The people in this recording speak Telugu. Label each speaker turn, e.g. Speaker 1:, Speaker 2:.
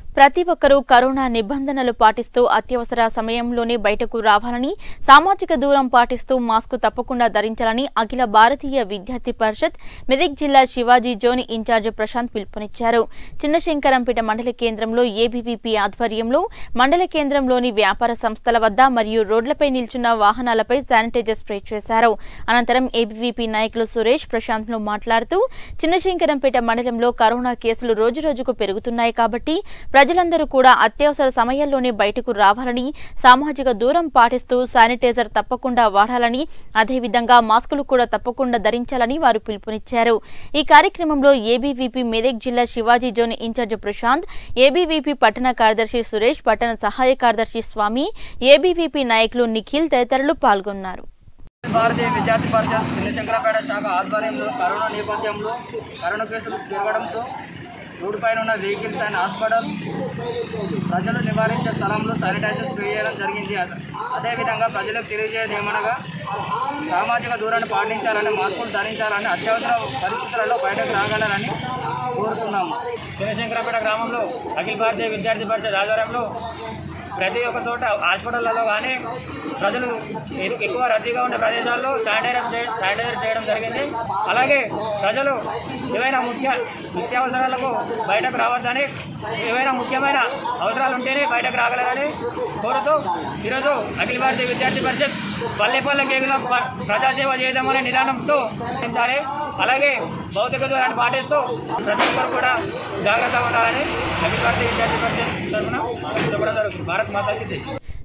Speaker 1: ప్రతి ఒక్కరూ కరోనా నిబంధనలు పాటిస్తూ అత్యవసర సమయంలోనే బయటకు రావాలని సామాజిక దూరం పాటిస్తూ మాస్క్ తప్పకుండా ధరించాలని అఖిల భారతీయ విద్యార్థి పరిషత్ మెదక్ జిల్లా శివాజీ జోన్ ఇన్ఛార్జ్ ప్రశాంత్ పిలుపునిచ్చారు చిన్నశంకరంపేట మండల కేంద్రంలో ఏబీవీపీ ఆధ్వర్యంలో మండల కేంద్రంలోని వ్యాపార సంస్థల వద్ద మరియు రోడ్లపై నిల్చున్న వాహనాలపై శానిటైజర్ స్ప్రే చేశారు అనంతరం ఏబీవీపీ నాయకులు సురేష్ ప్రశాంత్ ను మాట్లాడుతూ చిన్నశంకరంపేట మండలంలో కరోనా కేసులు రోజురోజుకు పెరుగుతున్నాయి కాబట్టి ప్రజలందరూ కూడా అత్యవసర సమయాల్లోనే బయటకు రావాలని సామాజిక దూరం పాటిస్తూ శానిటైజర్ తప్పకుండా వాడాలని అదేవిధంగా మాస్కులు కూడా తప్పకుండా ధరించాలని వారు పిలుపునిచ్చారు ఈ కార్యక్రమంలో ఏబీవీపీ మెదక్ జిల్లా Shivaji zone incharge Prashant ABVP పట్టణ కార్యదర్శి సురేష్ పట్టణ సహాయ కార్యదర్శి స్వామి ఏబీవీపీ నాయకులు నిఖిల్ తదితరులు పాల్గొన్నారు
Speaker 2: భారతీయ విద్యార్థి పరిషత్ చిన్నశంకరపేట శాఖ ఆధ్వర్యంలో కరోనా నేపథ్యంలో కరోనా కేసులు పెరగడంతో రోడ్డు పైన ఉన్న వెహికల్స్ అండ్ హాస్పిటల్ ప్రజలు నివారించే స్థలంలో శానిటైజర్ స్ప్రే చేయడం జరిగింది అద- అదేవిధంగా ప్రజలకు తెలియజేయడం ఏమనగా సామాజిక దూరాన్ని పాటించాలని మాస్కులు ధరించాలని అత్యవసర పరిస్థితులలో బయటకు రాగలరని కోరుతున్నాము
Speaker 3: శివశంకరపేట గ్రామంలో అఖిల భారతీయ విద్యార్థి పరిషత్ ఆధ్వర్యంలో ప్రతి ఒక్క చోట హాస్పిటళ్లలో కానీ ప్రజలు ఎ- ఎక్కువ రద్దీగా ఉండే ప్రదేశాల్లో శానిటైజర్ చే- శానిటైజర్ చేయడం జరిగింది అలాగే ప్రజలు ఏవైనా ముఖ్య నిత్యావసరాలకు బయటకు రావద్దని ఏవైనా ముఖ్యమైన అవసరాలు ఉంటేనే బయటకు రాగలరని కోరుతూ ఈరోజు అఖిల భారతీయ విద్యార్థి పరిషత్ పల్లె పల్లె కేవల ప- ప్రజాసేవ చేయడమనే నిదానంతో ఉండాలి అలాగే భౌతిక దూరాన్ని పాటిస్తూ ప్రతి ఒక్కరు కూడా జాగ్రత్తగా ఉండాలని అఖిల భారతీయ విద్యార్థి పరిషత్ తరఫున చెప్పడం జరుగుతుంది భారత్ మాతాకి జై